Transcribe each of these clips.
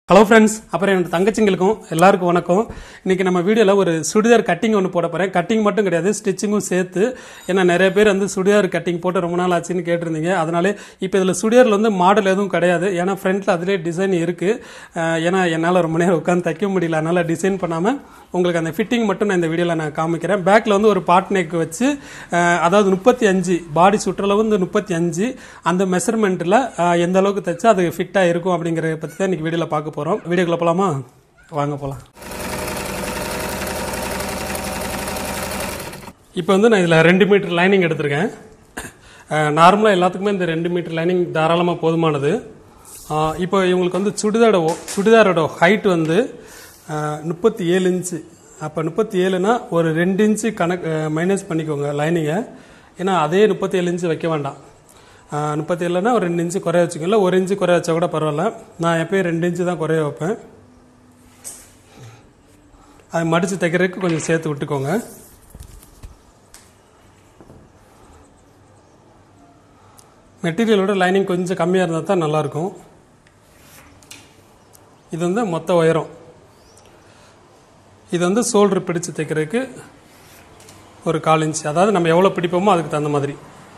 Hello friends அப்புறம் என்னோட தங்கச்சிங்களுக்கும் எல்லாருக்கும் வணக்கம் இன்னைக்கு நம்ம வீடியோவில் ஒரு சுடிதார் கட்டிங் ஒன்று போட போகிறேன் கட்டிங் மட்டும் கிடையாது ஸ்டிச்சிங்கும் சேர்த்து ஏன்னா நிறைய பேர் வந்து சுடிதார் கட்டிங் போட்டு ரொம்ப நாள் ஆச்சுன்னு கேட்டிருந்தீங்க அதனாலே இப்போ இதில் சுடிதாரில் வந்து மாடல் எதுவும் கிடையாது ஏன்னா ஃப்ரண்ட்டில் அதிலே டிசைன் இருக்குது ஏன்னா என்னால் ரொம்ப நேரம் உட்காந்து தைக்க முடியல அதனால் டிசைன் பண்ணாமல் உங்களுக்கு அந்த ஃபிட்டிங் மட்டும் நான் இந்த வீடியோவில் நான் காமிக்கிறேன் பேக்கில் வந்து ஒரு பாட் நெக் வச்சு அஹ், அதாவது முப்பத்தி அஞ்சு பாடி சுற்றளவு வந்து முப்பத்தி அஞ்சு அந்த மெஷர்மெண்ட்டில் எந்த அளவுக்கு தைச்சா அது ஃபிட்டாக இருக்கும் அப்படிங்கிறத பற்றி தான் இன்றைக்கி வீடியோவில் பார்க்க போகிறோம் வீடியோக்குள்ள போகலாமா வாங்க போகலாம் இப்போ வந்து நான் இதில் ரெண்டு மீட்டர் லைனிங் எடுத்திருக்கேன் நார்மலாக எல்லாத்துக்குமே இந்த ரெண்டு மீட்டர் லைனிங் தாராளமாக போதுமானது அஹ், இப்போ இவங்களுக்கு வந்து சுடிதாரோட சுடிதாரோட ஹைட் வந்து முப்பத்தி ஏழு இன்ச்சு அப்போ முப்பத்தி ஏழுனா ஒரு ரெண்டு இன்ச்சு கணக்கு மைனஸ் பண்ணிக்கோங்க லைனிங்கை ஏன்னா அதே முப்பத்தி ஏழு இன்ச்சு வைக்க வேண்டாம் முப்பத்தி ஏழுனா ஒரு ரெண்டு இன்ச்சு குறைய வச்சுக்கோங்க இல்லை ஒரு இன்ச்சு குறைய வச்சா கூட பரவாயில்ல நான் எப்பயும் ரெண்டு இன்ச்சு தான் குறைய வைப்பேன் அது மடித்து தைக்கிறதுக்கு கொஞ்சம் சேர்த்து விட்டுக்கோங்க மெட்டீரியலோட லைனிங் கொஞ்சம் கம்மியாக இருந்தால் தான் நல்லாயிருக்கும் இது வந்து மொத்த உயரம் இது வந்து ஷோல்டர் பிடிச்சு தைக்கிறதுக்கு ஒரு கால் இன்ச் அதாவது நம்ம எவ்வளோ பிடிப்போமோ அதுக்கு தகுந்த மாதிரி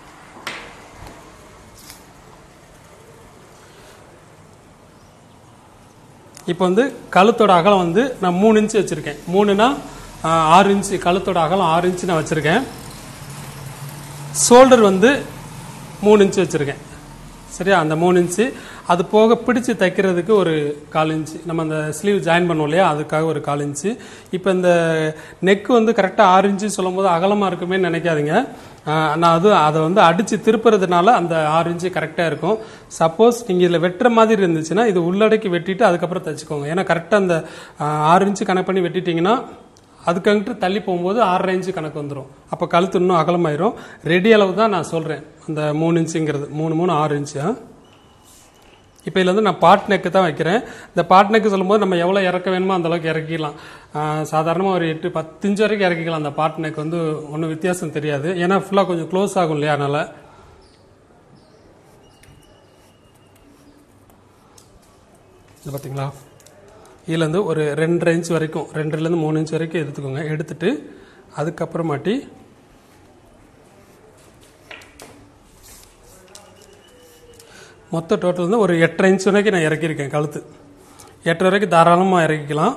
இப்போ வந்து கழுத்தோட அகலம் வந்து நான் மூணு இன்ச்சு வச்சுருக்கேன் மூணுனா ஆஹ், ஆறு இன்ச்சு கழுத்தோட அகலம் ஆறு இன்ச்சு நான் வச்சுருக்கேன் ஷோல்டர் வந்து மூணு இன்ச்சு வச்சுருக்கேன் சரியா அந்த மூணு இன்ச்சு அது போக பிடிச்சு தைக்கிறதுக்கு ஒரு கால் இன்ச்சு நம்ம அந்த ஸ்லீவ் ஜாயின் பண்ணுவோம் இல்லையா அதுக்காக ஒரு கால் இன்ச்சு இப்போ இந்த நெக் வந்து கரெக்டாக ஆறு இன்ச்சு சொல்லும் போது அகலமாக இருக்குமே நினைக்காதீங்க ஆஹ் நான் அது அதை வந்து அடித்து திருப்புறதுனால அந்த ஆறு இன்ச்சு கரெக்டாக இருக்கும் சப்போஸ் நீங்கள் இதில் வெட்டுற மாதிரி இருந்துச்சுன்னா இது உள்ளடக்கி வெட்டிட்டு அதுக்கப்புறம் தைச்சிக்கோங்க ஏன்னா கரெக்டாக அந்த ஆஹ், ஆறு இன்ச்சு கணக்கு பண்ணி வெட்டிட்டீங்கன்னா அதுக்கங்கிட்டு தள்ளி போகும்போது ஆறரை இன்ச்சு கணக்கு வந்துடும் அப்போ கழுத்து இன்னும் அகலமாயிரும் ரெடி அளவு தான் நான் சொல்கிறேன் அந்த மூணு இன்ச்சுங்கிறது மூணு மூணு ஆறு இன்ச்சு இப்போ இதில் வந்து நான் பாட் நெக்கு தான் வைக்கிறேன் இந்த பாட் நெக்கு சொல்லும்போது நம்ம எவ்வளோ இறக்க வேணுமோ அந்த அளவுக்கு இறக்கிக்கலாம் சாதாரணமாக ஒரு எட்டு பத்து இன்ச்சு வரைக்கும் இறக்கிக்கலாம் அந்த பாட் நெக் வந்து ஒன்றும் வித்தியாசம் தெரியாது ஏன்னா ஃபுல்லாக கொஞ்சம் க்ளோஸ் ஆகும் இல்லையா அதனால் இது பார்த்தீங்களா இதுலேருந்து ஒரு ரெண்டரை இன்ச் வரைக்கும் ரெண்டுலேருந்து மூணு இன்ச் வரைக்கும் எடுத்துக்கோங்க எடுத்துட்டு அதுக்கப்புறமாட்டி மொத்த டோட்டல் வந்து ஒரு எட்டரை இன்ச் வரைக்கும் நான் இறக்கியிருக்கேன் கழுத்து எட்டரை வரைக்கும் தாராளமாக இறக்கிக்கலாம்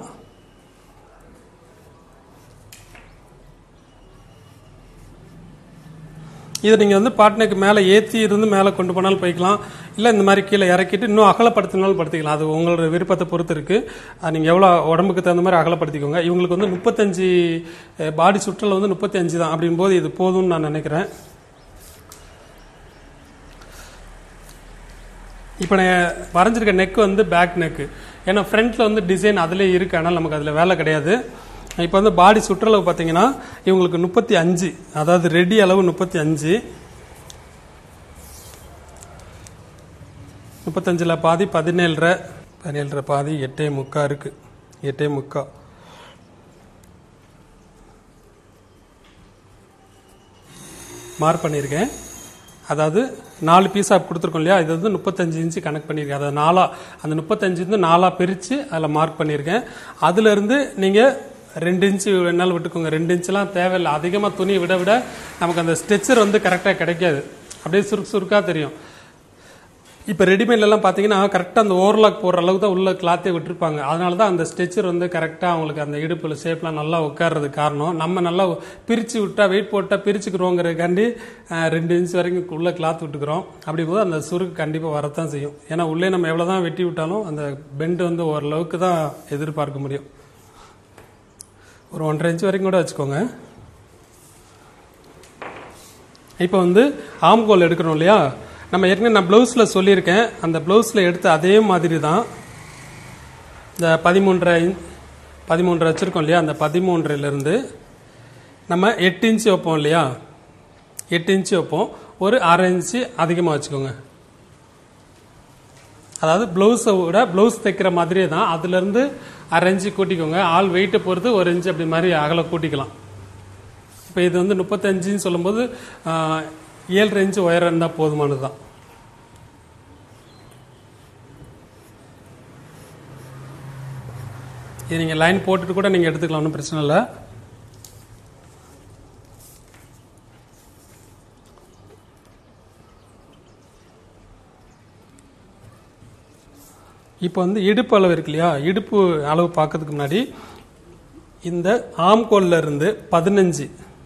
இதை நீங்கள் வந்து பாட்னைக்கு மேலே ஏற்றி இருந்து மேலே கொண்டு போனாலும் போய்க்கலாம் இல்லை இந்த மாதிரி கீழே இறக்கிட்டு இன்னும் அகலப்படுத்தினாலும் படுத்திக்கலாம் அது உங்களோட விருப்பத்தை பொறுத்து இருக்குது நீங்கள் எவ்வளோ உடம்புக்கு தகுந்த மாதிரி அகலப்படுத்திக்கோங்க இவங்களுக்கு வந்து முப்பத்தஞ்சு பாடி சுற்றல் வந்து முப்பத்தி அஞ்சு தான் அப்படிங்கும்போது இது போதும்னு நான் நினைக்கிறேன் இப்போ நான் வரைஞ்சிருக்க நெக் வந்து பேக் நெக்கு ஏன்னா ஃப்ரண்ட்டில் வந்து டிசைன் அதிலே இருக்கு ஆனால் நமக்கு அதில் வேலை கிடையாது இப்போ வந்து பாடி சுற்றளவு பார்த்தீங்கன்னா இவங்களுக்கு முப்பத்தி அஞ்சு அதாவது ரெடி அளவு முப்பத்தி அஞ்சு முப்பத்தஞ்சில் பாதி பதினேழரை பதினேழரை பாதி எட்டே முக்கா இருக்கு எட்டே முக்கா மார்க் பண்ணியிருக்கேன் அதாவது நாலு பீஸாக கொடுத்துருக்கோம் இல்லையா இது வந்து முப்பத்தஞ்சு இன்ச்சு கணக்கு பண்ணியிருக்கேன் அதாவது நாலா அந்த முப்பத்தஞ்சு வந்து நாலாக பிரித்து அதில் மார்க் பண்ணியிருக்கேன் அதுலேருந்து நீங்கள் ரெண்டு இன்ச்சு வேணாலும் விட்டுக்கோங்க ரெண்டு இன்ச்சுலாம் தேவையில்லை அதிகமாக துணியை விட விட நமக்கு அந்த ஸ்ட்ரெச்சர் வந்து கரெக்டாக கிடைக்காது அப்படியே சுருக்கு சுருக்காக தெரியும் இப்போ ரெடிமேட்லலாம் பார்த்தீங்கன்னா கரெக்டாக அந்த ஓவர்லாக் போடுற அளவுக்கு தான் உள்ள கிளாத்தே விட்டுருப்பாங்க அதனால தான் அந்த ஸ்ட்ரெச்சர் வந்து கரெக்டாக அவங்களுக்கு அந்த இடுப்பில் ஷேப்லாம் நல்லா உட்கார்றதுக்கு காரணம் நம்ம நல்லா பிரித்து விட்டா வெயிட் போட்டால் பிரிச்சுக்கிறோங்கிறதுக்காண்டி அஹ், ரெண்டு இன்ச் வரைக்கும் உள்ள கிளாத் விட்டுக்கிறோம் அப்படி போது அந்த சுருக்கு கண்டிப்பாக வரத்தான் செய்யும் ஏன்னா உள்ளே நம்ம எவ்வளோ தான் வெட்டி விட்டாலும் அந்த பெண்டு வந்து ஓரளவுக்கு தான் எதிர்பார்க்க முடியும் ஒரு ஒன்றரை இன்ச் வரைக்கும் கூட வச்சுக்கோங்க இப்போ வந்து ஆம்கோல் எடுக்கணும் இல்லையா நம்ம ஏற்கனவே நான் ப்ளவுஸில் சொல்லியிருக்கேன் அந்த ப்ளவுஸில் எடுத்த அதே மாதிரி தான் இந்த பதிமூன்றரை இன் பதிமூன்றரை வச்சுருக்கோம் இல்லையா அந்த பதிமூன்றிலிருந்து நம்ம எட்டு இன்ச்சு வைப்போம் இல்லையா எட்டு இன்ச்சு வைப்போம் ஒரு அரை இன்ச்சு அதிகமாக வச்சுக்கோங்க அதாவது ப்ளவுஸை விட ப்ளவுஸ் தைக்கிற மாதிரியே தான் அதுலேருந்து அரை இன்ச்சு கூட்டிக்கோங்க ஆள் வெயிட்டை பொறுத்து ஒரு இன்ச்சு அப்படி மாதிரி அகல கூட்டிக்கலாம் இப்போ இது வந்து முப்பத்தஞ்சுன்னு சொல்லும்போது ஆஹ், ஏழரை இன்ச்சு உயரம் இருந்தால் போதுமானது தான் இது நீங்கள் லைன் போட்டுட்டு கூட நீங்கள் எடுத்துக்கலாம் ஒன்றும் பிரச்சனை இல்லை இப்போ வந்து இடுப்பு அளவு இருக்கு இல்லையா இடுப்பு அளவு பார்க்கறதுக்கு முன்னாடி இந்த ஆம்கோல்ல இருந்து பதினஞ்சு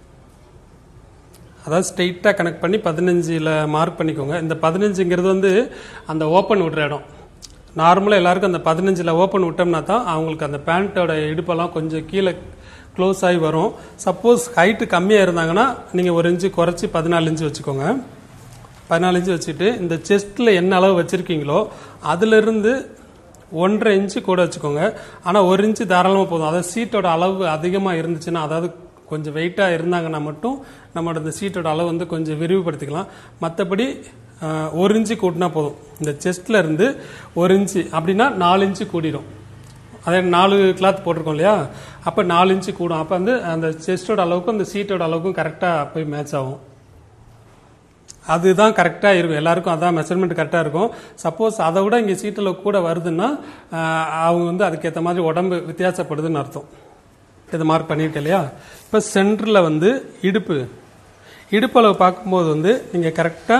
அதாவது ஸ்ட்ரெயிட்டாக கனெக்ட் பண்ணி பதினஞ்சில் மார்க் பண்ணிக்கோங்க இந்த பதினஞ்சுங்கிறது வந்து அந்த ஓப்பன் விடுற இடம் நார்மலாக எல்லாருக்கும் அந்த பதினஞ்சில் ஓப்பன் விட்டோம்னா தான் அவங்களுக்கு அந்த பேண்ட்டோட இடுப்பெல்லாம் கொஞ்சம் கீழே க்ளோஸ் ஆகி வரும் சப்போஸ் ஹைட்டு கம்மியாக இருந்தாங்கன்னா நீங்கள் ஒரு இன்ச்சு குறைச்சி பதினாலு இன்ச்சு வச்சுக்கோங்க பதினாலு இன்ச்சு வச்சுட்டு இந்த செஸ்ட்டில் என்ன அளவு வச்சுருக்கீங்களோ அதிலிருந்து ஒன்றரை இன்ச்சு கூட வச்சுக்கோங்க ஆனால் ஒரு இன்ச்சு தாராளமாக போதும் அதாவது சீட்டோட அளவு அதிகமாக இருந்துச்சுன்னா அதாவது கொஞ்சம் வெயிட்டாக இருந்தாங்கன்னா மட்டும் நம்மளோட இந்த சீட்டோட அளவு வந்து கொஞ்சம் விரிவுபடுத்திக்கலாம் மற்றபடி அஹ், ஒரு இன்ச்சு கூட்டினா போதும் இந்த செஸ்ட்ல இருந்து ஒரு இன்ச்சு அப்படின்னா நாலு இன்ச்சு கூடிடும் அதே நாலு கிளாத் போட்டிருக்கோம் இல்லையா அப்போ நாலு இன்ச்சு கூடும் அப்போ வந்து அந்த செஸ்டோட அளவுக்கும் அந்த சீட்டோட அளவுக்கும் கரெக்டாக போய் மேட்ச் ஆகும் அதுதான் கரெக்டாக இருக்கும் எல்லாருக்கும் அதான் மெஷர்மெண்ட் கரெக்டாக இருக்கும் சப்போஸ் அதை விட இங்கே சீட்டில் கூட வருதுன்னா ஆஹ், அவங்க வந்து அதுக்கேற்ற மாதிரி உடம்பு வித்தியாசப்படுதுன்னு அர்த்தம் இதை மார்க் பண்ணியிருக்கேன் இல்லையா இப்போ சென்டரில் வந்து இடுப்பு இடுப்பு அளவு பார்க்கும்போது வந்து நீங்கள் கரெக்டாக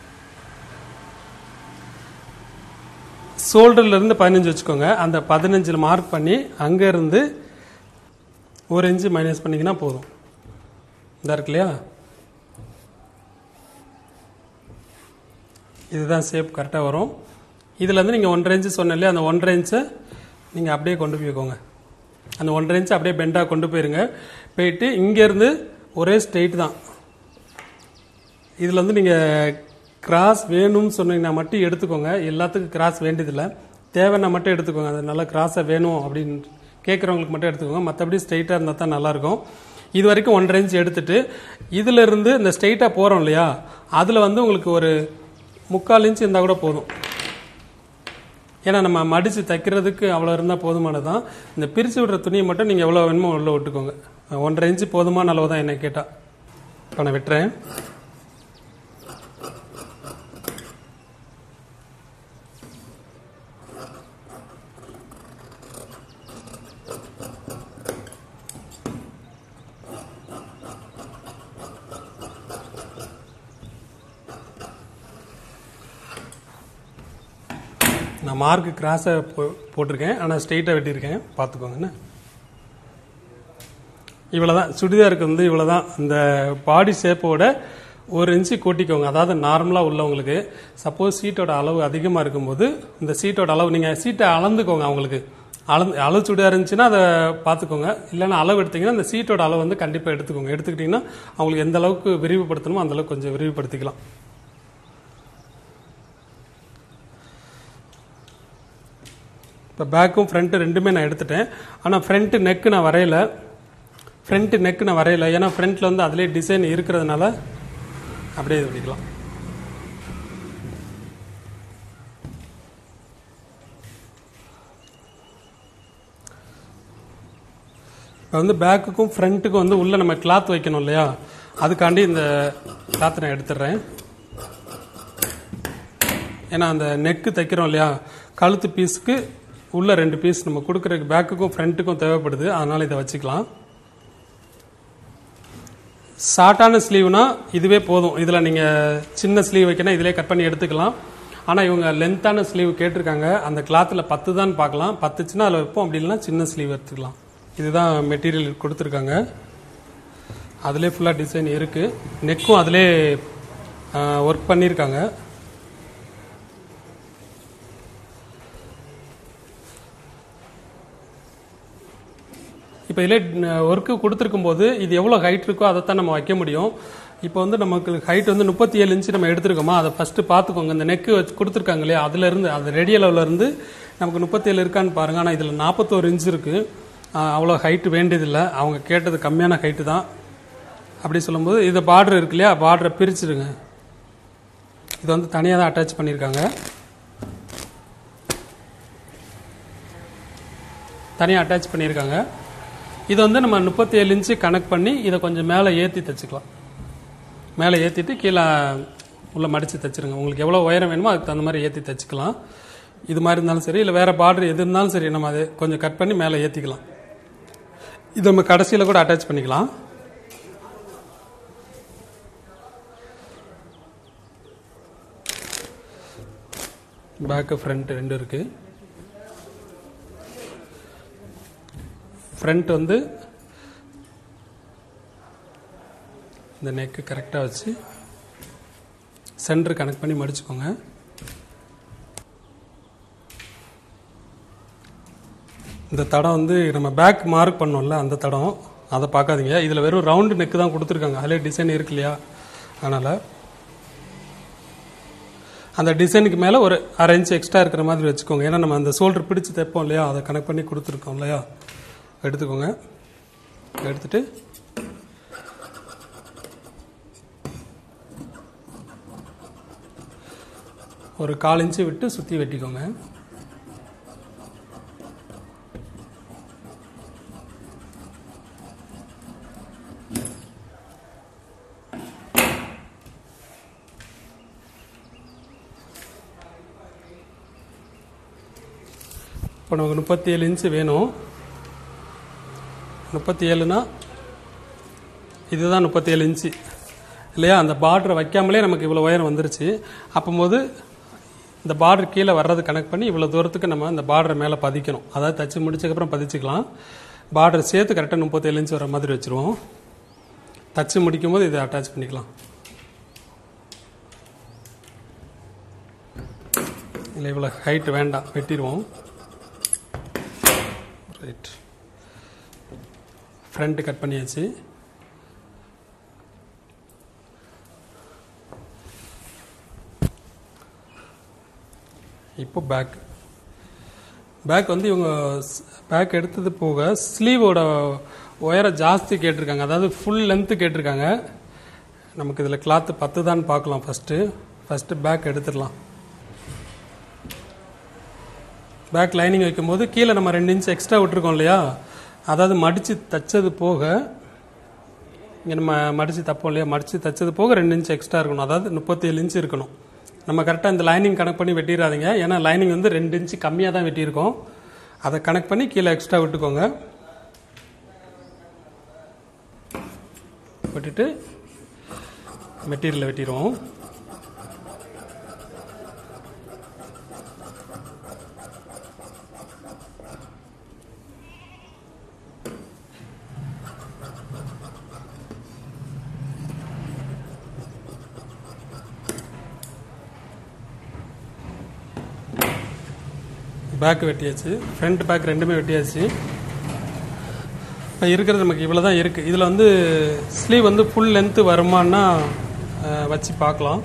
ஷோல்டர்ல இருந்து பதினஞ்சு வச்சுக்கோங்க அந்த பதினஞ்சில் மார்க் பண்ணி அங்கேருந்து ஒரு இன்ச்சு மைனஸ் பண்ணிங்கன்னா போதும் இதா இருக்கு இல்லையா இதுதான் ஷேப் கரெக்டாக வரும் இதில் வந்து நீங்கள் ஒன்றரை இன்ச்சு சொன்ன இல்லையா அந்த ஒன்றரை இன்ச்சை நீங்கள் அப்படியே கொண்டு போய்க்கோங்க அந்த ஒன்றரை இன்ச்சு அப்படியே பெண்டாக கொண்டு போயிருங்க போயிட்டு இங்கேருந்து ஒரே ஸ்ட்ரெயிட் தான் இதில் வந்து நீங்கள் கிராஸ் வேணும்னு சொன்னீங்கன்னா மட்டும் எடுத்துக்கோங்க எல்லாத்துக்கும் கிராஸ் வேண்டியதில்லை தேவைன்னா மட்டும் எடுத்துக்கோங்க அது நல்லா கிராஸாக வேணும் அப்படின்னு கேட்குறவங்களுக்கு மட்டும் எடுத்துக்கோங்க மற்றபடி ஸ்ட்ரைட்டாக இருந்தால் தான் நல்லாயிருக்கும் இது வரைக்கும் ஒன்றரை இன்ச் எடுத்துட்டு இதில் இருந்து இந்த ஸ்ட்ரைட்டாக போகிறோம் இல்லையா அதில் வந்து உங்களுக்கு ஒரு முக்கால் இன்ச் இருந்தால் கூட போதும் ஏன்னா நம்ம மடித்து தைக்கிறதுக்கு அவ்வளோ இருந்தால் போதுமானதான் இந்த பிரித்து விடுற துணியை மட்டும் நீங்கள் எவ்வளோ வேணுமோ உள்ள விட்டுக்கோங்க ஒன்றரை இன்ச்சு போதுமான அளவு தான் என்னை கேட்டால் இப்போ நான் விட்டுறேன் நான் மார்க் கிராஸை போ போட்டிருக்கேன் ஆனால் ஸ்ட்ரெயிட்டாக வெட்டியிருக்கேன் பார்த்துக்கோங்கண்ணே இவ்வளோதான் சுடிதாருக்கு வந்து இவ்வளோதான் இந்த பாடி ஷேப்போட ஒரு இன்ச்சு கூட்டிக்கோங்க அதாவது நார்மலாக உள்ளவங்களுக்கு சப்போஸ் சீட்டோட அளவு அதிகமாக இருக்கும்போது இந்த சீட்டோட அளவு நீங்கள் சீட்டை அளந்துக்கோங்க அவங்களுக்கு அளந்து அளவு சுடிதார் இருந்துச்சுன்னா அதை பார்த்துக்கோங்க இல்லைன்னா அளவு எடுத்தீங்கன்னா அந்த சீட்டோட அளவு வந்து கண்டிப்பாக எடுத்துக்கோங்க எடுத்துக்கிட்டிங்கன்னா அவங்களுக்கு எந்த அளவுக்கு விரிவுபடுத்தணுமோ அந்த அளவுக்கு கொஞ்சம் விரிவுபடுத்திக்கலாம் இப்போ பேக்கும் ஃப்ரண்ட்டு ரெண்டுமே நான் எடுத்துட்டேன் ஆனால் ஃப்ரண்ட்டு நெக்கு நான் வரையல ஃப்ரண்ட்டு நெக்கு நான் வரையல ஏன்னா ஃப்ரண்ட்டில் வந்து அதிலே டிசைன் இருக்கிறதுனால அப்படியே இது பண்ணிக்கலாம் இப்போ வந்து பேக்குக்கும் ஃப்ரண்ட்டுக்கும் வந்து உள்ளே நம்ம கிளாத் வைக்கணும் இல்லையா அதுக்காண்டி இந்த கிளாத்தை நான் எடுத்துடுறேன் ஏன்னா அந்த நெக்கு தைக்கிறோம் இல்லையா கழுத்து பீஸுக்கு உள்ள ரெண்டு பீஸ் நம்ம கொடுக்குறதுக்கு பேக்குக்கும் ஃப்ரண்ட்டுக்கும் தேவைப்படுது அதனால இதை வச்சுக்கலாம் ஷார்ட்டான ஸ்லீவ்னா இதுவே போதும் இதில் நீங்கள் சின்ன ஸ்லீவ் வைக்கணும் இதிலே கட் பண்ணி எடுத்துக்கலாம் ஆனால் இவங்க லென்த்தான ஸ்லீவ் கேட்டிருக்காங்க அந்த கிளாத்தில் பத்து தான் பார்க்கலாம் பத்துச்சுன்னா அதில் வைப்போம் அப்படி இல்லைன்னா சின்ன ஸ்லீவ் எடுத்துக்கலாம் இதுதான் மெட்டீரியல் கொடுத்துருக்காங்க அதிலே ஃபுல்லாக டிசைன் இருக்குது நெக்கும் அதிலே ஒர்க் பண்ணியிருக்காங்க இப்போ இதில் ஒர்க்கு கொடுத்துருக்கும் போது இது எவ்வளோ ஹைட் இருக்கோ அதைத்தான் நம்ம வைக்க முடியும் இப்போ வந்து நமக்கு ஹைட் வந்து முப்பத்தி ஏழு இன்ச்சு நம்ம எடுத்திருக்கோமா அதை ஃபஸ்ட்டு பார்த்துக்கோங்க இந்த நெக்கு வச்சு கொடுத்துருக்காங்க இல்லையா அதுலேருந்து அது ரெடி இருந்து நமக்கு முப்பத்தேழு இருக்கான்னு பாருங்கள் ஆனால் இதில் நாற்பத்தோரு இன்ச் இருக்குது அவ்வளோ ஹைட்டு வேண்டியதில்லை அவங்க கேட்டது கம்மியான ஹைட்டு தான் அப்படி சொல்லும்போது இது பார்டர் இருக்கு இல்லையா பார்டரை பிரிச்சிடுங்க இது வந்து தனியாக தான் அட்டாச் பண்ணியிருக்காங்க தனியாக அட்டாச் பண்ணியிருக்காங்க இது வந்து நம்ம முப்பத்தி ஏழு இன்ச்சு கனெக்ட் பண்ணி இதை கொஞ்சம் மேலே ஏற்றி தைச்சிக்கலாம் மேலே ஏற்றிட்டு கீழே உள்ள மடித்து தைச்சிருங்க உங்களுக்கு எவ்வளோ உயரம் வேணுமோ அதுக்கு தகுந்த மாதிரி ஏற்றி தைச்சிக்கலாம் இது மாதிரி இருந்தாலும் சரி இல்லை வேறு பார்டர் எது இருந்தாலும் சரி நம்ம அதை கொஞ்சம் கட் பண்ணி மேலே ஏற்றிக்கலாம் இது நம்ம கடைசியில் கூட அட்டாச் பண்ணிக்கலாம் பேக்கு ஃப்ரண்ட் ரெண்டு இருக்குது ஃப்ரண்ட் வந்து இந்த நெக்கு கரெக்டாக வச்சு சென்டர் கனெக்ட் பண்ணி மடிச்சுக்கோங்க இந்த தடம் வந்து நம்ம பேக் மார்க் பண்ணோம்ல அந்த தடம் அதை பார்க்காதீங்க இதில் வெறும் ரவுண்டு நெக்கு தான் கொடுத்துருக்காங்க அதிலே டிசைன் இருக்கு இல்லையா அதனால் அந்த டிசைனுக்கு மேலே ஒரு அரை இன்ச் எக்ஸ்ட்ரா இருக்கிற மாதிரி வச்சுக்கோங்க ஏன்னா நம்ம அந்த ஷோல்டர் பிடிச்சி தைப்போம் இல்லையா அதை கனெக்ட் பண்ணி கொடுத்துருக்கோம் இல்லையா எடுத்துக்கோங்க எடுத்துட்டு ஒரு கால் இன்ச்சு விட்டு சுற்றி வெட்டிக்கோங்க இப்போ நமக்கு முப்பத்தி ஏழு இன்ச்சு வேணும் முப்பத்தி ஏழுனா இதுதான் முப்பத்தி ஏழு இன்ச்சு இல்லையா அந்த பார்டரை வைக்காமலே நமக்கு இவ்வளோ உயரம் வந்துருச்சு அப்போது இந்த பார்டர் கீழே வர்றது கனெக்ட் பண்ணி இவ்வளோ தூரத்துக்கு நம்ம அந்த பார்டரை மேலே பதிக்கணும் அதாவது தச்சு முடிச்சதுக்கப்புறம் பதிச்சுக்கலாம் பார்டர் சேர்த்து கரெக்டாக முப்பத்தேழு இன்ச் வர மாதிரி வச்சுருவோம் தச்சு முடிக்கும் போது இதை அட்டாச் பண்ணிக்கலாம் இல்லை இவ்வளோ ஹைட் வேண்டாம் வெட்டிடுவோம் ரைட் ஃப்ரண்ட் கட் பண்ணியாச்சு இப்போ பேக் பேக் வந்து இவங்க பேக் எடுத்தது போக ஸ்லீவோட உயரம் ஜாஸ்தி கேட்டிருக்காங்க அதாவது ஃபுல் லென்த்து கேட்டிருக்காங்க நமக்கு இதில் கிளாத்து பத்து தான் பார்க்கலாம் ஃபஸ்ட்டு ஃபஸ்ட்டு பேக் எடுத்துடலாம் பேக் லைனிங் வைக்கும்போது கீழே நம்ம ரெண்டு இன்ச் எக்ஸ்ட்ரா விட்டுருக்கோம் இல்லையா அதாவது மடித்து தைச்சது போக இங்கே நம்ம மடித்து தப்போம் இல்லையா மடித்து தைச்சது போக ரெண்டு இன்ச் எக்ஸ்ட்ரா இருக்கணும் அதாவது முப்பத்தேழு இன்ச் இருக்கணும் நம்ம கரெக்டாக இந்த லைனிங் கனெக்ட் பண்ணி வெட்டிடாதீங்க ஏன்னா லைனிங் வந்து ரெண்டு இன்ச்சு கம்மியாக தான் வெட்டியிருக்கோம் அதை கனெக்ட் பண்ணி கீழே எக்ஸ்ட்ரா விட்டுக்கோங்க விட்டுட்டு மெட்டீரியலை வெட்டிடுவோம் பேக் வெட்டியாச்சு ஃப்ரண்ட் பேக் ரெண்டுமே வெட்டியாச்சு இப்போ இருக்கிறது நமக்கு இவ்வளோ தான் இருக்குது இதில் வந்து ஸ்லீவ் வந்து ஃபுல் லென்த்து வருமானா அஹ், வச்சு பார்க்கலாம்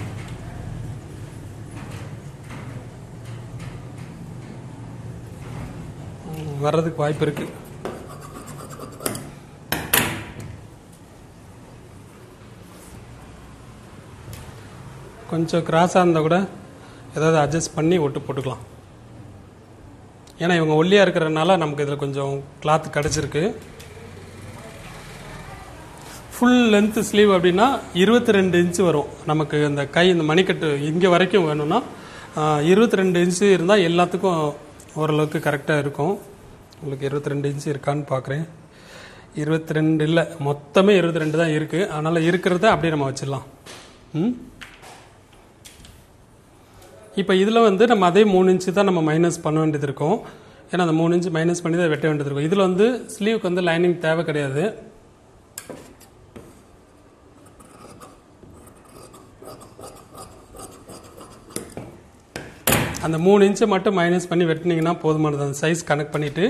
ம், வர்றதுக்கு வாய்ப்பு இருக்குது கொஞ்சம் கிராஸாக இருந்தால் கூட ஏதாவது அட்ஜஸ்ட் பண்ணி ஒட்டு போட்டுக்கலாம் ஏன்னா இவங்க ஒல்லியாக இருக்கிறதுனால நமக்கு இதில் கொஞ்சம் கிளாத் கிடச்சிருக்கு ஃபுல் லென்த் ஸ்லீவ் அப்படின்னா இருபத்தி ரெண்டு இன்ச்சு வரும் நமக்கு இந்த கை இந்த மணிக்கட்டு இங்கே வரைக்கும் வேணும்னா இருபத்தி ரெண்டு இன்ச்சு இருந்தால் எல்லாத்துக்கும் ஓரளவுக்கு கரெக்டாக இருக்கும் உங்களுக்கு இருபத்தி ரெண்டு இன்ச்சு இருக்கான்னு பார்க்குறேன் இருபத்தி ரெண்டு இல்லை மொத்தமே இருபத்தி ரெண்டு தான் இருக்குது அதனால் இருக்கிறத அப்படியே நம்ம வச்சிடலாம் ம் இப்போ இதில் வந்து நம்ம அதே மூணு இன்ச்சு தான் நம்ம மைனஸ் பண்ண வேண்டியது இருக்கும் ஏன்னா அந்த மூணு இன்ச்சு மைனஸ் பண்ணி தான் வெட்ட வேண்டியது இருக்கும் இதில் வந்து ஸ்லீவுக்கு வந்து லைனிங் தேவை கிடையாது அந்த மூணு இன்ச்சை மட்டும் மைனஸ் பண்ணி வெட்டினீங்கன்னா போதுமானது அந்த சைஸ் கனெக்ட் பண்ணிவிட்டு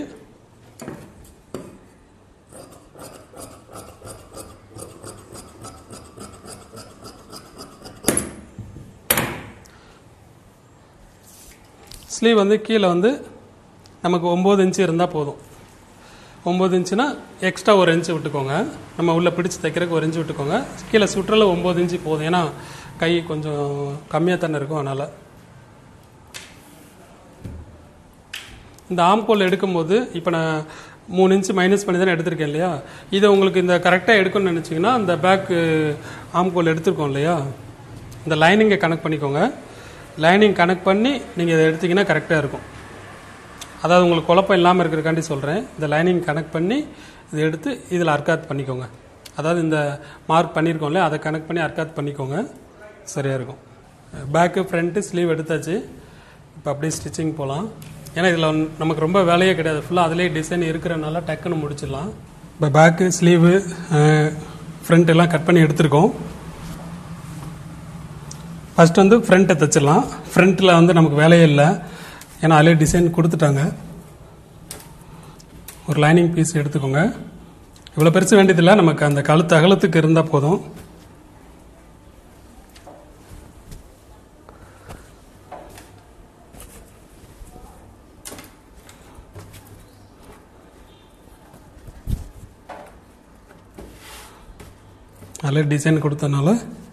ஸ்லீவ் வந்து கீழே வந்து நமக்கு ஒம்பது இன்ச்சு இருந்தால் போதும் ஒம்பது இன்ச்சுனா எக்ஸ்ட்ரா ஒரு இன்ச்சு விட்டுக்கோங்க நம்ம உள்ளே பிடிச்சி தைக்கிறதுக்கு ஒரு இன்ச்சு விட்டுக்கோங்க கீழே சுற்றல ஒம்பது இன்ச்சு போதும் ஏன்னா கை கொஞ்சம் கம்மியாக தானே இருக்கும் அதனால் இந்த ஆம்கோல் எடுக்கும்போது இப்போ நான் மூணு இன்ச்சு மைனஸ் பண்ணி தானே எடுத்திருக்கேன் இல்லையா இதை உங்களுக்கு இந்த கரெக்டாக எடுக்கணும்னு நினச்சிங்கன்னா இந்த பேக்கு ஆம்கோல் எடுத்திருக்கோம் இல்லையா இந்த லைனிங்கை கனெக்ட் பண்ணிக்கோங்க லைனிங் கனெக்ட் பண்ணி நீங்கள் இதை எடுத்தீங்கன்னா கரெக்டாக இருக்கும் அதாவது உங்களுக்கு குழப்பம் இல்லாமல் இருக்கிறக்காண்டி சொல்கிறேன் இந்த லைனிங் கனெக்ட் பண்ணி இதை எடுத்து இதில் அர்க்காத் பண்ணிக்கோங்க அதாவது இந்த மார்க் பண்ணியிருக்கோம்ல அதை கனெக்ட் பண்ணி அர்க்காத் பண்ணிக்கோங்க சரியாக இருக்கும் பேக்கு ஃப்ரண்ட்டு ஸ்லீவ் எடுத்தாச்சு இப்போ அப்படியே ஸ்டிச்சிங் போகலாம் ஏன்னா இதில் நமக்கு ரொம்ப வேலையே கிடையாது ஃபுல்லாக அதிலே டிசைன் இருக்கிறனால டக்குன்னு முடிச்சிடலாம் இப்போ பேக்கு ஸ்லீவு ஃப்ரண்ட் எல்லாம் கட் பண்ணி எடுத்திருக்கோம் ஃபர்ஸ்ட் வந்து ஃப்ரண்ட்டை தைச்சிடலாம் ஃப்ரண்ட்டில் வந்து நமக்கு வேலையே இல்லை ஏன்னா அதிலே டிசைன் கொடுத்துட்டாங்க ஒரு லைனிங் பீஸ் எடுத்துக்கோங்க இவ்வளோ பெருசு வேண்டியதில்லை நமக்கு அந்த கழுத்து அகலத்துக்கு இருந்தால் போதும் அதில் டிசைன் கொடுத்தனால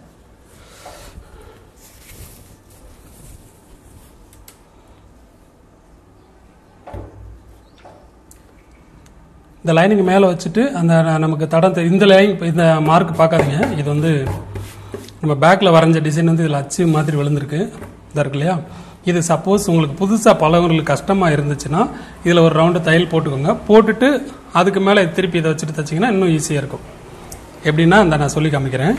இந்த லைனிங் மேலே வச்சுட்டு அந்த நமக்கு தடம் தெ- இந்த லைன் இந்த மார்க் பார்க்காதீங்க இது வந்து நம்ம பேக்கில் வரைஞ்ச டிசைன் வந்து இதில் அச்சு மாதிரி விழுந்திருக்கு இதாக இருக்கு இல்லையா இது சப்போஸ் உங்களுக்கு புதுசாக பழகுறவங்களுக்கு கஷ்டமாக இருந்துச்சுன்னா இதில் ஒரு ரவுண்டு தையல் போட்டுக்கோங்க போட்டுட்டு அதுக்கு மேலே திருப்பி இதை வச்சுட்டு தைச்சிங்கன்னா இன்னும் ஈஸியாக இருக்கும் எப்படின்னா இந்த நான் சொல்லி காமிக்கிறேன்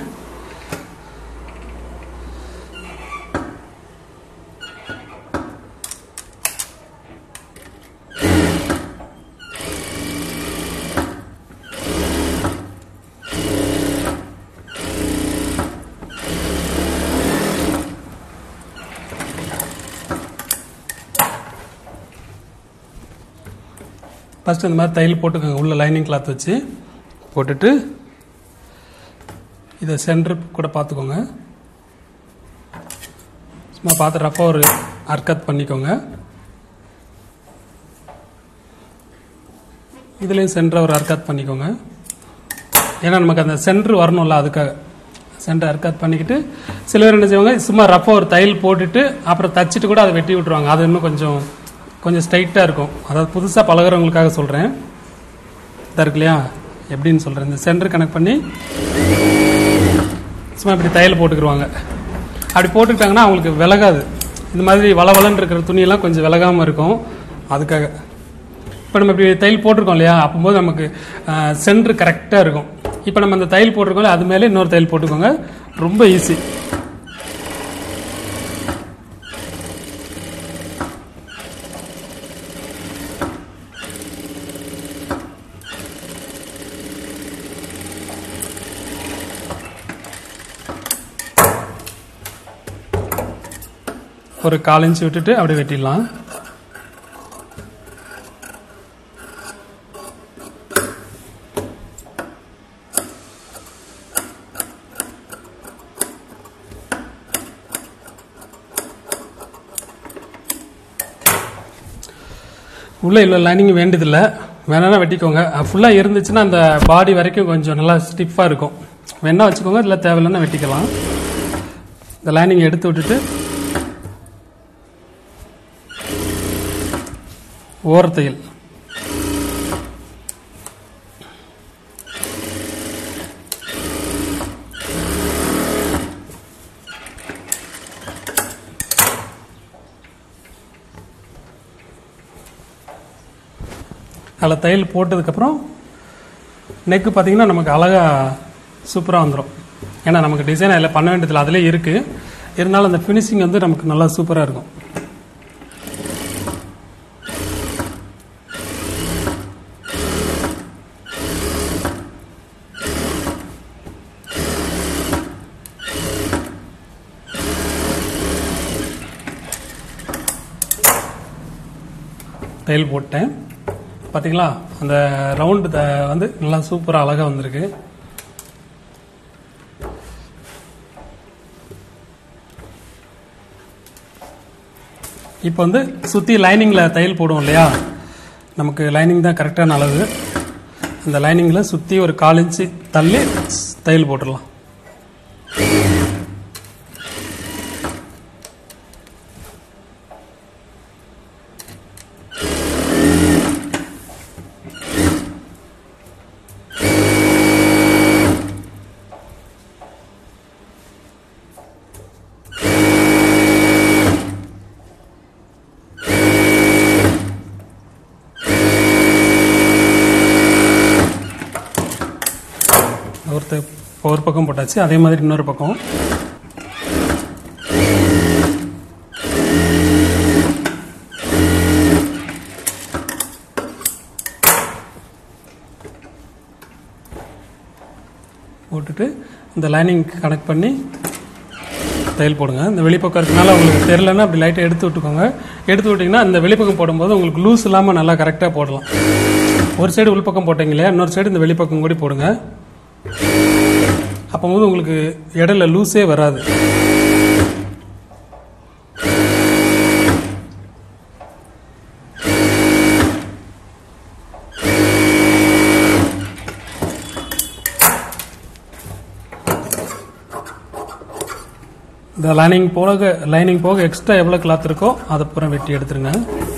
ஃபஸ்ட்டு இந்த மாதிரி தையல் போட்டுக்கோங்க உள்ள லைனிங் கிளாத் வச்சு போட்டுட்டு இதை சென்டர் கூட பார்த்துக்கோங்க சும்மா பார்த்து ரஃபாக ஒரு அர்க்கத் பண்ணிக்கோங்க இதுலேயும் சென்டரை ஒரு அர்க்காத் பண்ணிக்கோங்க ஏன்னா நமக்கு அந்த சென்டர் வரணும்ல அதுக்காக சென்டர் அர்க்காத் பண்ணிக்கிட்டு சில பேர் என்ன செய்வாங்க சும்மா ரஃபாக ஒரு தையல் போட்டுட்டு அப்புறம் தச்சுட்டு கூட அதை வெட்டி விட்டுருவாங்க அது இன்னும் கொஞ்சம் கொஞ்சம் ஸ்ட்ரைட்டாக இருக்கும் அதாவது புதுசாக பழகுறவங்களுக்காக சொல்கிறேன் இதாக இருக்கு இல்லையா எப்படின்னு சொல்கிறேன் இந்த சென்டர் கனெக்ட் பண்ணி சும்மா இப்படி தையல் போட்டுக்கிருவாங்க அப்படி போட்டுக்கிட்டாங்கன்னா அவங்களுக்கு விலகாது இந்த மாதிரி வளவலன்னு இருக்கிற துணியெல்லாம் கொஞ்சம் விலகாமல் இருக்கும் அதுக்காக இப்போ நம்ம இப்படி தையல் போட்டிருக்கோம் இல்லையா அப்போது நமக்கு சென்டர் கரெக்டாக இருக்கும் இப்போ நம்ம அந்த தையல் போட்டிருக்கோம் அது மேலே இன்னொரு தையல் போட்டுக்கோங்க ரொம்ப ஈஸி ஒரு கால் இன்ச்சு விட்டுட்டு அப்படியே வெட்டிடலாம் உள்ள இல்லை லைனிங் வேண்டியதில்லை வேணா வெட்டிக்கோங்க ஃபுல்லாக இருந்துச்சுன்னா அந்த பாடி வரைக்கும் கொஞ்சம் நல்லா ஸ்டிஃபாக இருக்கும் வேணா வச்சுக்கோங்க இல்லை தேவையில்லைன்னா வெட்டிக்கலாம் இந்த லைனிங் எடுத்து விட்டுட்டு ஓரத்தையில் அதில் தையல் போட்டதுக்கப்புறம் நெக்கு பார்த்தீங்கன்னா நமக்கு அழகாக சூப்பராக வந்துடும் ஏன்னா நமக்கு டிசைன் அதில் பண்ண வேண்டியதில்லை அதிலே இருக்குது இருந்தாலும் அந்த ஃபினிஷிங் வந்து நமக்கு நல்லா சூப்பராக இருக்கும் தையல் போட்டேன் பார்த்தீங்களா அந்த ரவுண்டு வந்து நல்லா சூப்பராக அழகாக வந்திருக்கு இப்போ வந்து சுற்றி லைனிங்கில் தையல் போடுவோம் இல்லையா நமக்கு லைனிங் தான் கரெக்டான அளவு அந்த லைனிங்கில் சுற்றி ஒரு கால் இன்ச்சு தள்ளி தையல் போட்டுடலாம் த- ஒரு பக்கம் போட்டாச்சு அதே மாதிரி இன்னொரு பக்கம் போட்டுட்டு இந்த லைனிங் கனெக்ட் பண்ணி தையல் போடுங்க இந்த வெளிப்பக்கம் இருக்கனால உங்களுக்கு தெரிலன்னா அப்படி லைட்டாக எடுத்து விட்டுக்கோங்க எடுத்து விட்டிங்கன்னா இந்த வெளிப்பக்கம் போடும்போது உங்களுக்கு லூஸ் இல்லாமல் நல்லா கரெக்டாக போடலாம் ஒரு சைடு உள்பக்கம் போட்டீங்க இல்லையா இன்னொரு சைடு இந்த வெளிப்பக்கம் கூட போடுங்க அப்போது உங்களுக்கு இடையில லூஸே வராது இந்த லைனிங் போக லைனிங் போக எக்ஸ்ட்ரா எவ்வளோ கிளாத் இருக்கோ அதை பூரா வெட்டி எடுத்துருங்க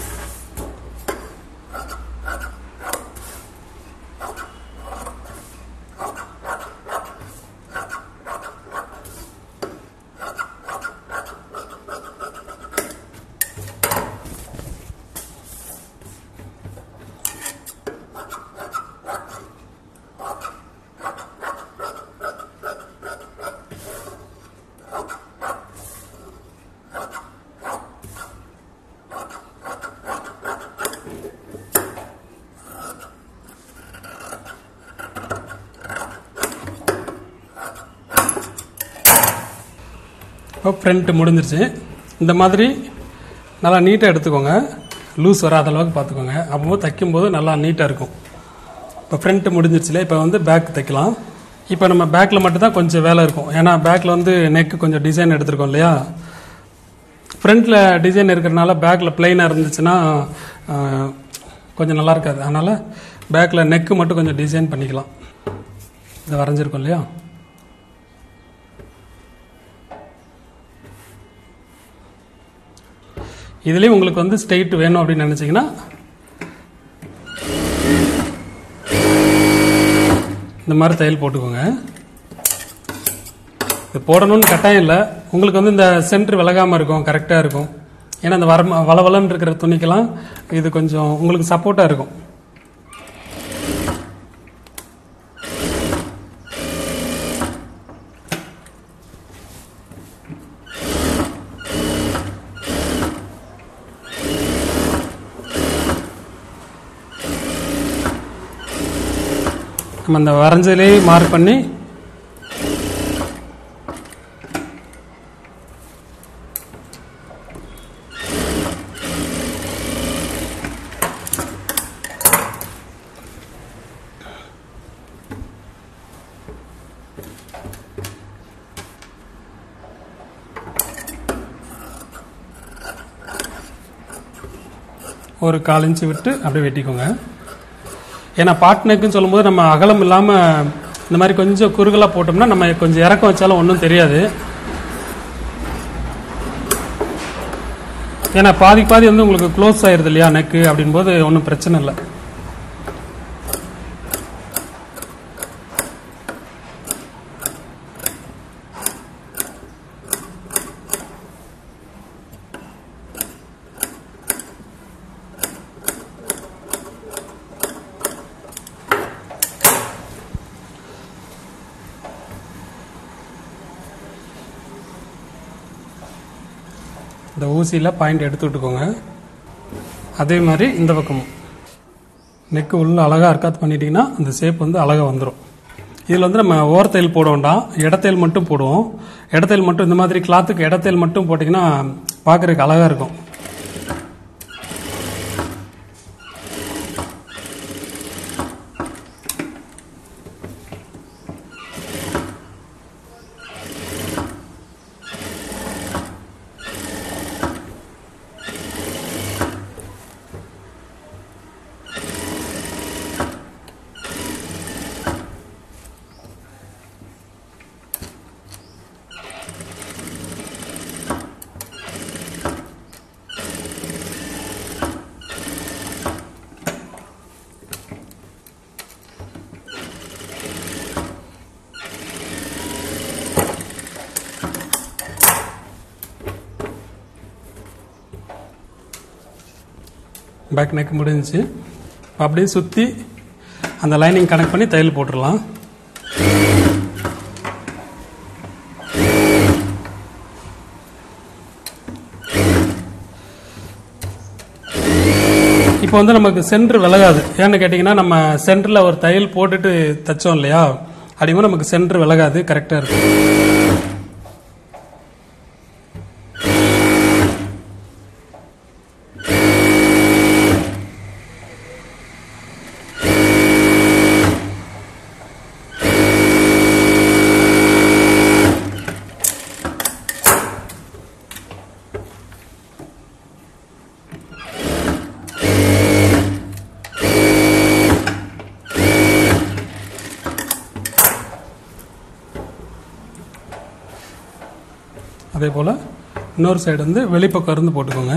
இப்போ ஃப்ரண்ட் முடிஞ்சிருச்சு இந்த மாதிரி நல்லா நீட்டாக எடுத்துக்கோங்க லூஸ் வராத அளவுக்கு பார்த்துக்கோங்க அப்போ தைக்கும்போது நல்லா நீட்டாக இருக்கும் இப்போ ஃப்ரண்ட் முடிஞ்சிருச்சுல இப்போ வந்து பேக் தைக்கலாம் இப்போ நம்ம பேக்கில் மட்டும்தான் கொஞ்சம் வேலை இருக்கும் ஏன்னா பேக்கில் வந்து நெக்கு கொஞ்சம் டிசைன் எடுத்திருக்கோம் இல்லையா ஃப்ரண்ட்டில் டிசைன் இருக்கிறனால பேக்கில் பிளைனாக இருந்துச்சுன்னா ஆஹ், கொஞ்சம் நல்லா இருக்காது அதனால் பேக்கில் நெக்கு மட்டும் கொஞ்சம் டிசைன் பண்ணிக்கலாம் இதை வரைஞ்சிருக்கோம் இல்லையா இதுலேயும் உங்களுக்கு வந்து ஸ்ட்ரெயிட் வேணும் அப்படின்னு நினச்சிங்கன்னா இந்த மாதிரி தையல் போட்டுக்கோங்க இது போடணும்னு கட்டாயம் இல்லை உங்களுக்கு வந்து இந்த சென்டர் விலகாமல் இருக்கும் கரெக்டாக இருக்கும் ஏன்னா இந்த வர வளவலன்னு இருக்கிற துணிக்கெல்லாம் இது கொஞ்சம் உங்களுக்கு சப்போர்ட்டாக இருக்கும் நம்ம அந்த வரைஞ்சலே மார்க் பண்ணி ஒரு கால் இன்ச்சு விட்டு அப்படியே வெட்டிக்கோங்க ஏன்னா பாட்னக்குன்னு சொல்லும்போது நம்ம அகலம் இல்லாமல் இந்த மாதிரி கொஞ்சம் குறுகலாக போட்டோம்னா நம்ம கொஞ்சம் இறக்கம் வச்சாலும் ஒன்றும் தெரியாது ஏன்னா பாதி பாதி வந்து உங்களுக்கு க்ளோஸ் ஆயிருது இல்லையா நெக்கு அப்படின்போது ஒன்றும் பிரச்சனை இல்லை இந்த ஊசியில் பாயிண்ட் எடுத்து விட்டுக்கோங்க அதே மாதிரி இந்த பக்கமும் நெக்கு உள்ள அழகாக இருக்காது பண்ணிட்டீங்கன்னா அந்த ஷேப் வந்து அழகாக வந்துடும் இதில் வந்து நம்ம ஓரத்தையில் போட வேண்டாம் இடத்தையில் மட்டும் போடுவோம் இடத்தையில் மட்டும் இந்த மாதிரி கிளாத்துக்கு இடத்தையில் மட்டும் போட்டிங்கன்னா பார்க்குறதுக்கு அழகாக இருக்கும் பேக் நெக் முடிஞ்சுச்சு அப்படியே சுற்றி அந்த லைனிங் கனெக்ட் பண்ணி தையல் போட்டுடலாம் இப்போ வந்து நமக்கு சென்டர் விலகாது ஏன்னு கேட்டிங்கன்னா நம்ம சென்டரில் ஒரு தையல் போட்டுட்டு தைச்சோம் இல்லையா அப்படிங்கும்போது நமக்கு சென்டர் விலகாது கரெக்டாக இருக்கும் அதே போல் இன்னொரு சைடு வந்து வெளிப்பக்கம் இருந்து போட்டுக்கோங்க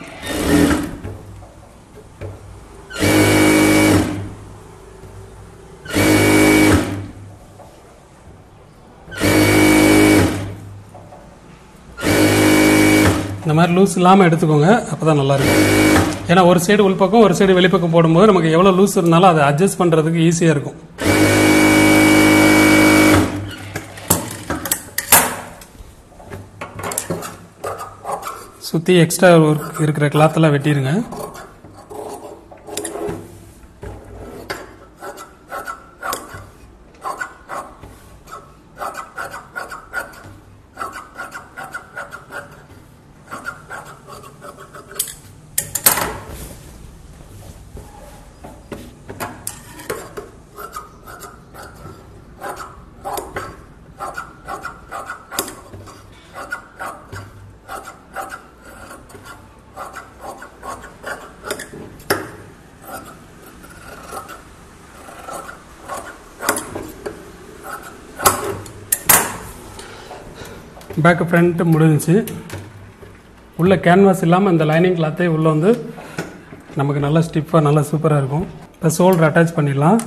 இந்த மாதிரி லூஸ் இல்லாமல் எடுத்துக்கோங்க அப்போ தான் நல்லாயிருக்கும் ஏன்னா ஒரு சைடு உள்பக்கம் ஒரு சைடு வெளிப்பக்கம் போடும்போது நமக்கு எவ்வளோ லூஸ் இருந்தாலும் அதை அட்ஜஸ்ட் பண்ணுறதுக்கு ஈஸியாக இருக்கும் சுற்றி எக்ஸ்ட்ரா இருக்கிற கிளாத்தெல்லாம் வெட்டிடுங்க பேக்கு ஃப்ரண்ட் முடிஞ்சுச்சு உள்ள கேன்வாஸ் இல்லாமல் இந்த லைனிங் கிளாத்தே உள்ளே வந்து நமக்கு நல்லா ஸ்டிஃபாக நல்லா சூப்பராக இருக்கும் இப்போ ஷோல்டர் அட்டாச் பண்ணிடலாம்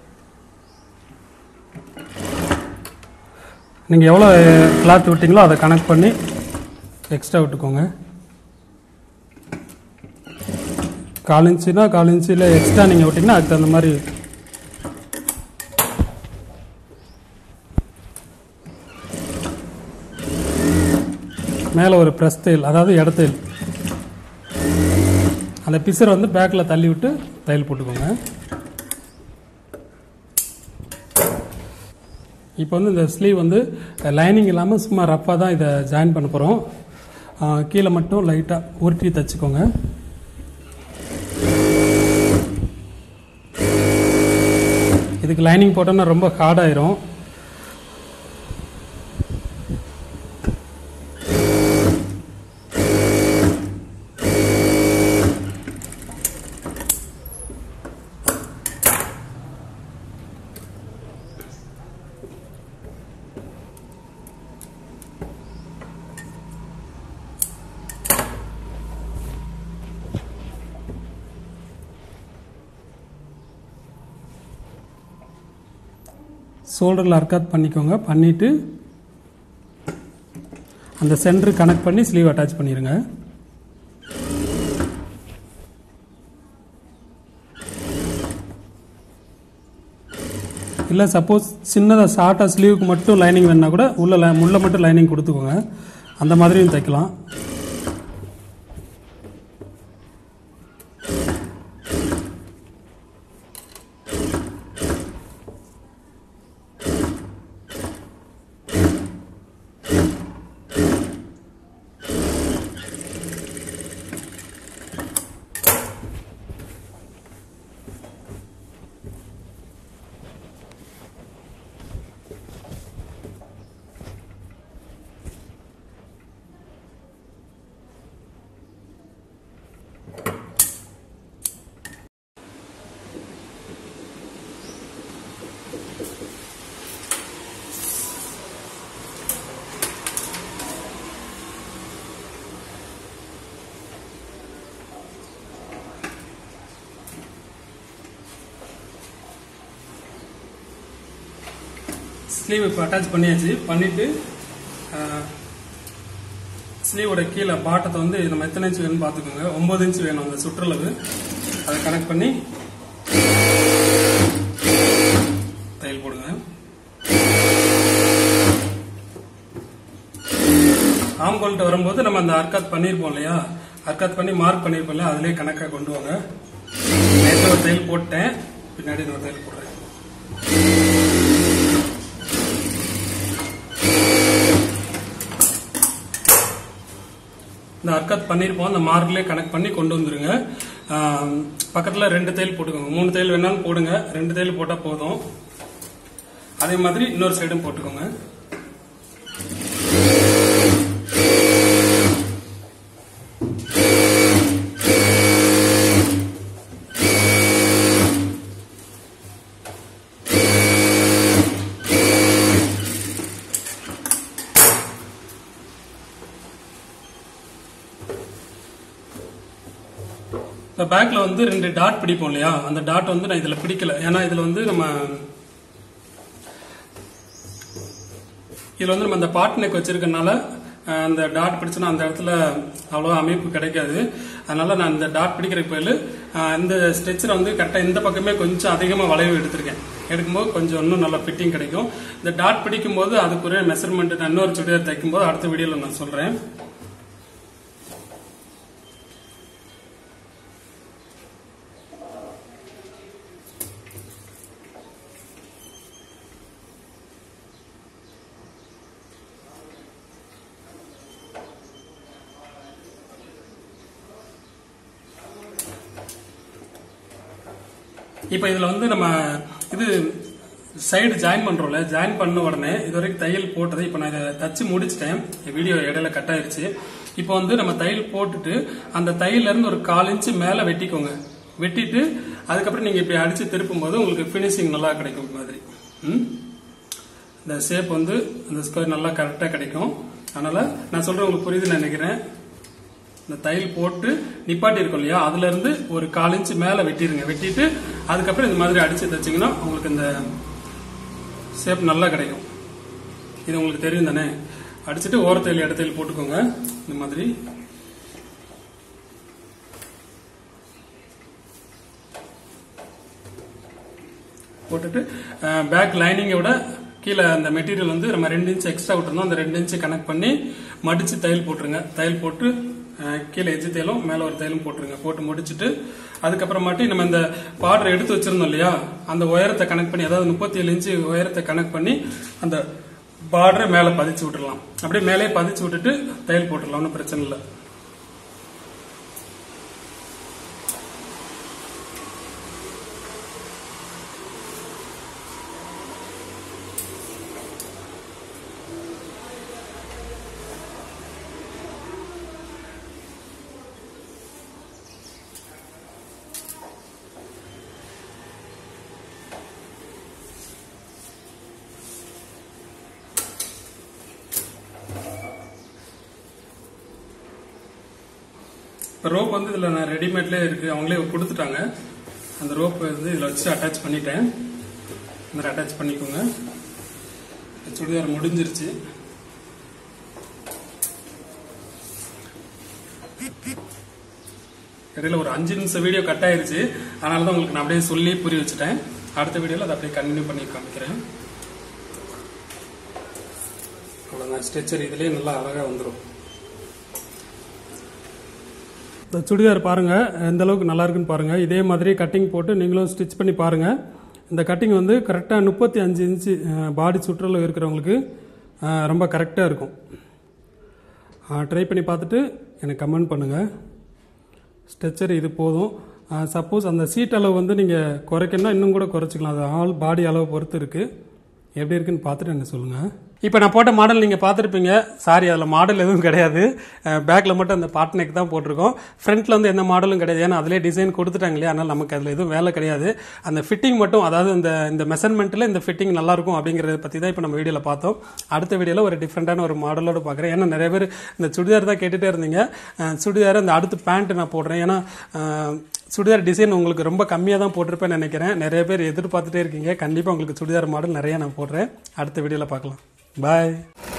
நீங்கள் எவ்வளோ கிளாத் விட்டீங்களோ அதை கனெக்ட் பண்ணி எக்ஸ்ட்ரா விட்டுக்கோங்க கால் இன்ச்சுனா கால் இன்ச்சில் எக்ஸ்ட்ரா நீங்கள் விட்டிங்கன்னா அதுக்கு தகுந்த மாதிரி மேலே ஒரு ப்ரெஸ் தையல் அதாவது இடத்தையல் அந்த பிசர் வந்து பேக்கில் தள்ளி விட்டு தையல் போட்டுக்கோங்க இப்போ வந்து இந்த ஸ்லீவ் வந்து லைனிங் இல்லாமல் சும்மா ரஃப்பாக தான் இதை ஜாயின் பண்ண போகிறோம் கீழே மட்டும் லைட்டாக உருட்டி தைச்சிக்கோங்க இதுக்கு லைனிங் போட்டோம்னா ரொம்ப ஹார்டாயிரும் ஷோல்டரில் அர்க்காத் பண்ணிக்கோங்க பண்ணிவிட்டு அந்த சென்டர் கனெக்ட் பண்ணி ஸ்லீவ் அட்டாச் பண்ணிடுங்க இல்லை சப்போஸ் சின்னதாக ஷார்ட்டாக ஸ்லீவுக்கு மட்டும் லைனிங் வேணா கூட உள்ள லை- முள்ள மட்டும் லைனிங் கொடுத்துக்கோங்க அந்த மாதிரியும் தைக்கலாம் ஸ்லீவ் இப்போ அட்டாச் பண்ணியாச்சு பண்ணிட்டு ஸ்லீவோட கீழே பாட்டத்தை வந்து நம்ம எத்தனை இன்ச் வேணும்னு பார்த்துக்கோங்க ஒன்பது இன்ச் வேணும் அந்த சுற்றளவு அதை கனெக்ட் பண்ணி தையல் போடுங்க ஆம்கோல்கிட்ட வரும்போது நம்ம அந்த அர்க்காத் பண்ணியிருப்போம் இல்லையா அர்க்காத் பண்ணி மார்க் பண்ணியிருப்போம் இல்லையா அதிலே கணக்காக கொண்டு வாங்க ஒரு தையல் போட்டேன் பின்னாடி இன்னொரு தையல் போடுறேன் இந்த அர்க்கத் பண்ணியிருப்போம் அந்த மார்க்லேயே கனெக்ட் பண்ணி கொண்டு வந்துருங்க ஆம், பக்கத்துல ரெண்டு தையல் போட்டுக்கோங்க மூணு தையல் வேணாலும் போடுங்க ரெண்டு தையல் போட்டா போதும் அதே மாதிரி இன்னொரு சைடும் போட்டுக்கோங்க இந்த பேக்ல வந்து ரெண்டு டாட் பிடிப்போம் இல்லையா அந்த டாட் வந்து நான் இதுல பிடிக்கல ஏன்னா இதுல வந்து நம்ம இதுல வந்து நம்ம அந்த பாட் நெக் வச்சிருக்கனால அஹ், அந்த டாட் பிடிச்சோன்னா அந்த இடத்துல அவ்வளோ அமைப்பு கிடைக்காது அதனால நான் இந்த டாட் பிடிக்கிற பதில் இந்த ஸ்ட்ரெச்சரை வந்து கரெக்டாக இந்த பக்கமே கொஞ்சம் அதிகமாக வளைவு எடுத்திருக்கேன் எடுக்கும்போது கொஞ்சம் இன்னும் நல்லா ஃபிட்டிங் கிடைக்கும் இந்த டாட் பிடிக்கும்போது அதுக்குரிய மெஷர்மெண்ட் நான் இன்னொரு சுடிதார் தைக்கும்போது அடுத்த வீடியோவில் நான் சொல்கிறேன் இப்போ இதுல வந்து நம்ம இது சைடு ஜாயின் பண்றோம்ல ஜாயின் பண்ண உடனே இது வரைக்கும் தையல் போட்டது இப்போ நான் இதை தச்சு முடிச்சிட்டேன் வீடியோ இடையில கட் ஆயிருச்சு இப்போ வந்து நம்ம தையல் போட்டுட்டு அந்த தையல்ல இருந்து ஒரு கால் இன்ச்சு மேல வெட்டிக்கோங்க வெட்டிட்டு அதுக்கப்புறம் நீங்க இப்படி அடிச்சு திருப்பும் போது உங்களுக்கு ஃபினிஷிங் நல்லா கிடைக்கும் இந்த மாதிரி ம்? இந்த ஷேப் வந்து இந்த ஸ்கொயர் நல்லா கரெக்டா கிடைக்கும் அதனால நான் சொல்றேன் உங்களுக்கு புரியுதுன்னு நினைக்கிறேன் இந்த தையல் போட்டு நிப்பாட்டி இருக்கும் இல்லையா அதுல இருந்து ஒரு கால் இன்ச்சு மேல வெட்டிடுங்க வெட்டிட்டு அதுக்கப்புறம் இந்த மாதிரி அடிச்சு தைச்சீங்கன்னா உங்களுக்கு இந்த ஷேப் நல்லா கிடைக்கும் இது உங்களுக்கு தெரியும் தானே அடிச்சுட்டு ஓரத்தையில் இடத்தையில் போட்டுக்கோங்க இந்த மாதிரி போட்டுட்டு பேக் லைனிங்கை விட கீழே அந்த மெட்டீரியல் வந்து நம்ம ரெண்டு இன்ச் எக்ஸ்ட்ரா விட்டுருந்தோம் அந்த ரெண்டு இன்ச் கனெக்ட் பண்ணி மடிச்சு தையல் போட்டுருங்க தையல் போட்டு அஹ், கீழே எஜ்ஜு தையலும் மேலே ஒரு தையலும் போட்டுருங்க போட்டு முடிச்சுட்டு அதுக்கப்புறமாட்டி நம்ம இந்த பார்டர் எடுத்து வச்சிருந்தோம் இல்லையா அந்த உயரத்தை கனெக்ட் பண்ணி அதாவது முப்பத்தி ஏழு இன்ச்சு உயரத்தை கனெக்ட் பண்ணி அந்த பார்டரை மேலே பதிச்சு விட்டுறலாம் அப்படியே மேலே பதிச்சு விட்டுட்டு தையல் போட்டுடலாம் ஒன்றும் பிரச்சனை இல்லை இப்போ ரோப் வந்து இதில் நான் ரெடிமேட்லேயே இருக்கு அவங்களே கொடுத்துட்டாங்க அந்த ரோப் வந்து இதில் வச்சு அட்டாச் பண்ணிட்டேன் இந்த மாதிரி அட்டாச் பண்ணிக்கோங்க சுடிதார் முடிஞ்சிருச்சு இடையில ஒரு அஞ்சு நிமிஷம் வீடியோ கட் ஆயிருச்சு அதனால தான் உங்களுக்கு நான் அப்படியே சொல்லி புரிய வச்சுட்டேன் அடுத்த வீடியோவில் அதை அப்படியே கண்டினியூ பண்ணி காமிக்கிறேன் அவ்வளோதான் ஸ்ட்ரெச்சர் இதுலேயே நல்லா அழகாக வந்துடும் இந்த சுடிதார் பாருங்க எந்த அளவுக்கு நல்லா இருக்குன்னு பாருங்க இதே மாதிரி கட்டிங் போட்டு நீங்களும் ஸ்டிச் பண்ணி பாருங்க இந்த கட்டிங் வந்து கரெக்டாக முப்பத்தி அஞ்சு இன்ச்சு பாடி சுற்றளவு இருக்கிறவங்களுக்கு அஹ், ரொம்ப கரெக்டாக இருக்கும் ட்ரை பண்ணி பார்த்துட்டு எனக்கு கமெண்ட் பண்ணுங்கள் ஸ்ட்ரெச்சர் இது போதும் சப்போஸ் அந்த சீட் அளவு வந்து நீங்கள் குறைக்கணும்னா இன்னும் கூட குறைச்சிக்கலாம் அது ஆல் பாடி அளவு பொறுத்து இருக்குது எப்படி இருக்குன்னு பார்த்துட்டு என்ன சொல்லுங்கள் இப்போ நான் போட்ட மாடல் நீங்கள் பார்த்துருப்பீங்க சாரி அதில் மாடல் எதுவும் கிடையாது பேக்கில் மட்டும் அந்த பாட் நெக் தான் போட்டிருக்கோம் ஃப்ரண்ட்டில் வந்து எந்த மாடலும் கிடையாது ஏன்னா அதிலே டிசைன் கொடுத்துட்டாங்க இல்லையா அதனால் நமக்கு அதில் எதுவும் வேலை கிடையாது அந்த ஃபிட்டிங் மட்டும் அதாவது இந்த இந்த மெஷர்மெண்ட்டில் இந்த ஃபிட்டிங் நல்லாயிருக்கும் அப்படிங்கிறத பற்றி தான் இப்போ நம்ம வீடியோவில் பார்த்தோம் அடுத்த வீடியோவில் ஒரு டிஃப்ரெண்ட்டான ஒரு மாடலோட பார்க்குறேன் ஏன்னா நிறைய பேர் இந்த சுடிதார் தான் கேட்டுகிட்டே இருந்தீங்க அஹ் சுடிதார் அந்த அடுத்து பேண்ட் நான் போடுறேன் ஏன்னா அஹ், சுடிதார் டிசைன் உங்களுக்கு ரொம்ப கம்மியாக தான் போட்டிருப்பேன்னு நினைக்கிறேன் நிறைய பேர் எதிர்பார்த்துட்டே இருக்கீங்க கண்டிப்பாக உங்களுக்கு சுடிதார் மாடல் நிறைய நான் போடுறேன் அடுத்த வீடியோவில் பார்க்கலாம் பாய்